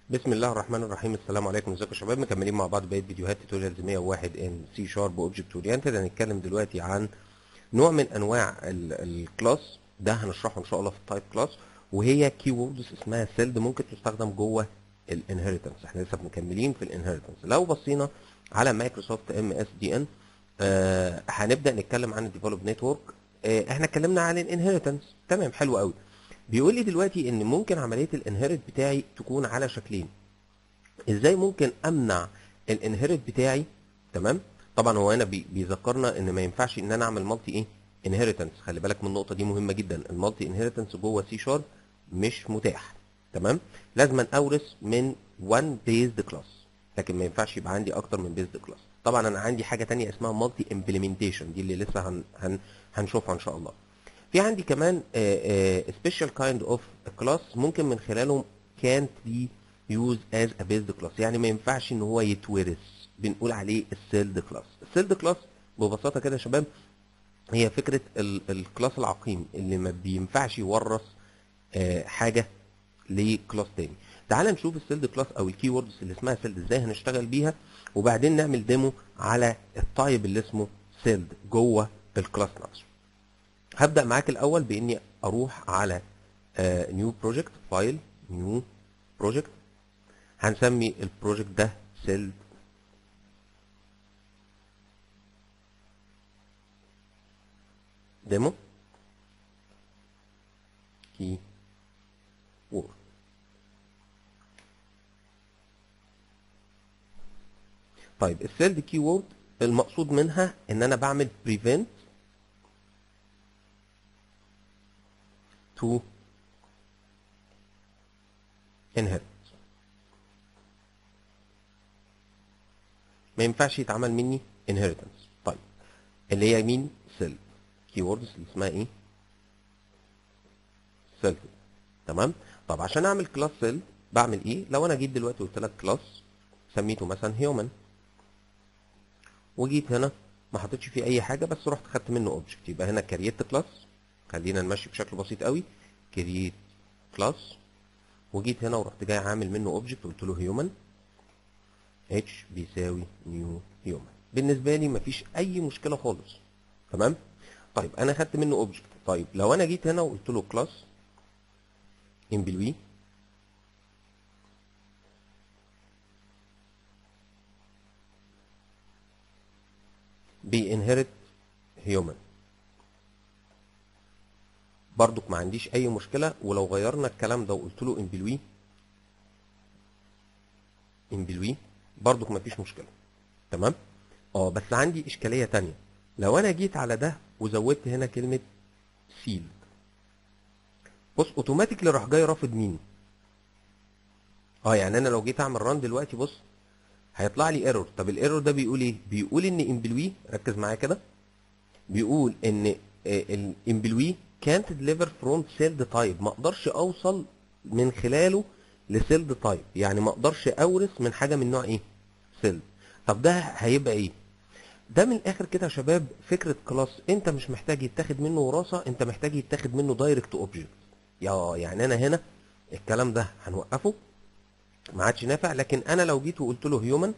بسم الله الرحمن الرحيم السلام عليكم ازيكم يا شباب مكملين مع بعض بقيه فيديوهات توتوريالز 101 ان سي شارب اوبجكت اورينتد هنتكلم دلوقتي عن نوع من انواع الكلاس ده هنشرحه ان شاء الله في التايب كلاس وهي كي ووردز اسمها سيلد ممكن تستخدم جوه الانهيرتنس احنا لسه مكملين في الانهيرتنس لو بصينا على مايكروسوفت ام اس دي ان هنبدا نتكلم عن الديفلوب نتورك آه احنا اتكلمنا عن الانهيرتنس تمام حلو قوي بيقول لي دلوقتي ان ممكن عمليه الانهيرت بتاعي تكون على شكلين ازاي ممكن امنع الانهيرت بتاعي تمام طبعا هو هنا بي بيذكرنا ان ما ينفعش ان انا اعمل مالتي ايه انهيرتنس خلي بالك من النقطه دي مهمه جدا المالتي انهيرتنس جوه سي شارب مش متاح تمام لازم اورث من وان بيزد كلاس لكن ما ينفعش يبقى عندي اكتر من بيزد كلاس طبعا انا عندي حاجه تانية اسمها مالتي امبلمنتيشن دي اللي لسه هن هن هنشوفها ان شاء الله في عندي كمان سبيشال كايند اوف كلاس ممكن من خلاله can't be used as a based class يعني ما ينفعش ان هو يتورث بنقول عليه السيلد كلاس السيلد كلاس ببساطه كده يا شباب هي فكره الكلاس العقيم اللي ما بينفعش يورث حاجه لكلاس تاني تعال نشوف السيلد كلاس او الكي ووردز اللي اسمها سيلد ازاي هنشتغل بيها وبعدين نعمل ديمو على التايب اللي اسمه سيلد جوه الكلاس نفسه هبدا معاك الاول باني اروح على نيو بروجكت فايل نيو بروجكت هنسمي البروجكت ده سيلد ديمو كي وورد طيب السيلد كي وورد المقصود منها ان انا بعمل بريفنت to inherit ما ينفعش يتعمل مني inheritance طيب اللي هي مين سيل كيوردز اللي اسمها ايه سيل تمام طب عشان اعمل كلاس سيل بعمل ايه لو انا جيت دلوقتي قلت لك كلاس سميته مثلا هيومن وجيت هنا ما حطيتش فيه اي حاجه بس رحت خدت منه اوبجكت يبقى هنا كريت كلاس خلينا نمشي بشكل بسيط قوي كريت كلاس وجيت هنا ورحت جاي عامل منه اوبجكت قلت له هيومن اتش بيساوي نيو هيومن بالنسبه لي مفيش اي مشكله خالص تمام طيب انا خدت منه اوبجكت طيب لو انا جيت هنا وقلت له كلاس امبلوي بينهرت هيومن برضك ما عنديش اي مشكله ولو غيرنا الكلام ده وقلت له امبلوي امبلوي برضك ما فيش مشكله تمام اه بس عندي اشكاليه تانية لو انا جيت على ده وزودت هنا كلمه سيل بص اوتوماتيكلي راح جاي رافض مين اه يعني انا لو جيت اعمل ران دلوقتي بص هيطلع لي ايرور طب الايرور ده بيقول ايه بيقول ان امبلوي ركز معايا كده بيقول ان الامبلوي كانت ديليفر فروم سيلد تايب ما اقدرش اوصل من خلاله لسيلد تايب يعني ما اقدرش اورث من حاجه من نوع ايه سيلد طب ده هيبقى ايه ده من الاخر كده يا شباب فكره كلاس انت مش محتاج يتاخد منه وراثه انت محتاج يتاخد منه دايركت اوبجكت يا يعني انا هنا الكلام ده هنوقفه ما عادش نافع لكن انا لو جيت وقلت له هيومن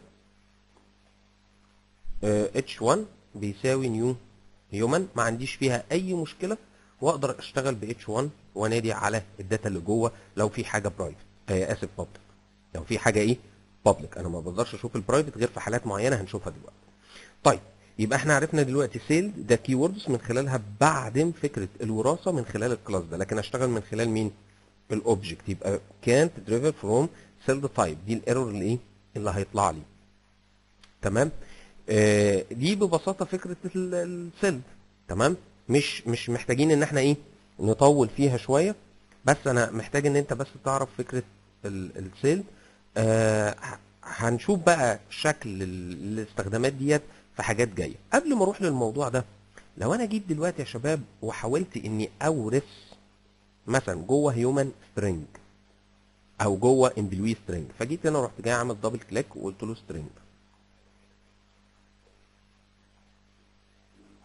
اتش 1 بيساوي نيو هيومن ما عنديش فيها اي مشكله واقدر اشتغل ب H1 وانادي على الداتا اللي جوه لو في حاجه برايفت آه اسف بابليك لو في حاجه ايه بابليك انا ما بقدرش اشوف البرايفت غير في حالات معينه هنشوفها دلوقتي طيب يبقى احنا عرفنا دلوقتي سيل ده كي ووردز من خلالها بعدم فكره الوراثه من خلال الكلاس ده لكن اشتغل من خلال مين الاوبجكت يبقى كانت دريفر فروم سيلد تايب دي الايرور اللي ايه اللي هيطلع لي تمام آه دي ببساطه فكره السيلد تمام مش مش محتاجين ان احنا ايه نطول فيها شويه بس انا محتاج ان انت بس تعرف فكره السيل آه هنشوف بقى شكل الاستخدامات ديت في حاجات جايه قبل ما اروح للموضوع ده لو انا جيت دلوقتي يا شباب وحاولت اني اورث مثلا جوه هيومن سترينج او جوه امبلوي سترينج فجيت هنا رحت جاي عامل دبل كليك وقلت له سترينج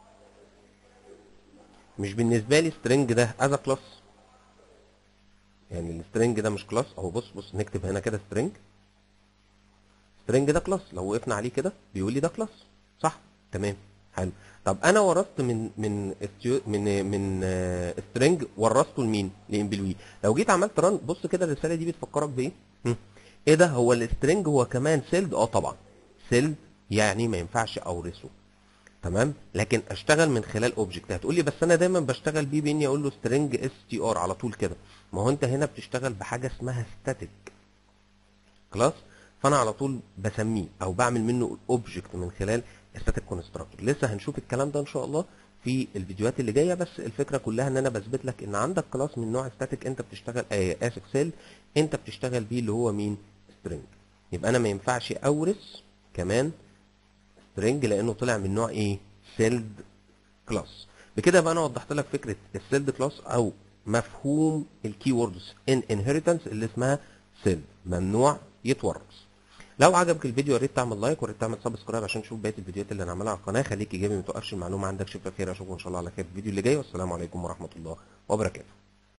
مش بالنسبه لي سترينج ده از كلاس يعني السترنج ده مش كلاس اهو بص بص نكتب هنا كده سترنج سترنج ده كلاس لو وقفنا عليه كده بيقول لي ده كلاس صح تمام حلو طب انا ورثت من من استيو من من سترنج ورثته لمين لامبلوي لو جيت عملت ران بص كده الرساله دي بتفكرك بايه هم. ايه ده هو السترنج هو كمان سيلد اه طبعا سيلد يعني ما ينفعش اورثه تمام لكن اشتغل من خلال اوبجكت هتقول لي بس انا دايما بشتغل بيه باني اقول له سترنج اس تي ار على طول كده ما هو انت هنا بتشتغل بحاجه اسمها ستاتيك خلاص فانا على طول بسميه او بعمل منه اوبجكت من خلال ستاتيك كونستراكتور لسه هنشوف الكلام ده ان شاء الله في الفيديوهات اللي جايه بس الفكره كلها ان انا بثبت لك ان عندك كلاس من نوع ستاتيك انت بتشتغل آه اسف سيل انت بتشتغل بيه اللي هو مين سترنج يبقى انا ما ينفعش اورث كمان سترنج لانه طلع من نوع ايه سيلد كلاس بكده بقى انا وضحت لك فكره السيلد كلاس او مفهوم الكي ووردز ان انهيرتنس اللي اسمها سيلد ممنوع يتورث لو عجبك الفيديو يا ريت تعمل لايك وريت تعمل سبسكرايب عشان تشوف بقيه الفيديوهات اللي انا عاملها على القناه خليك ايجابي ما توقفش المعلومه عندك شوفها خير اشوفكم ان شاء الله على خير في الفيديو اللي جاي والسلام عليكم ورحمه الله وبركاته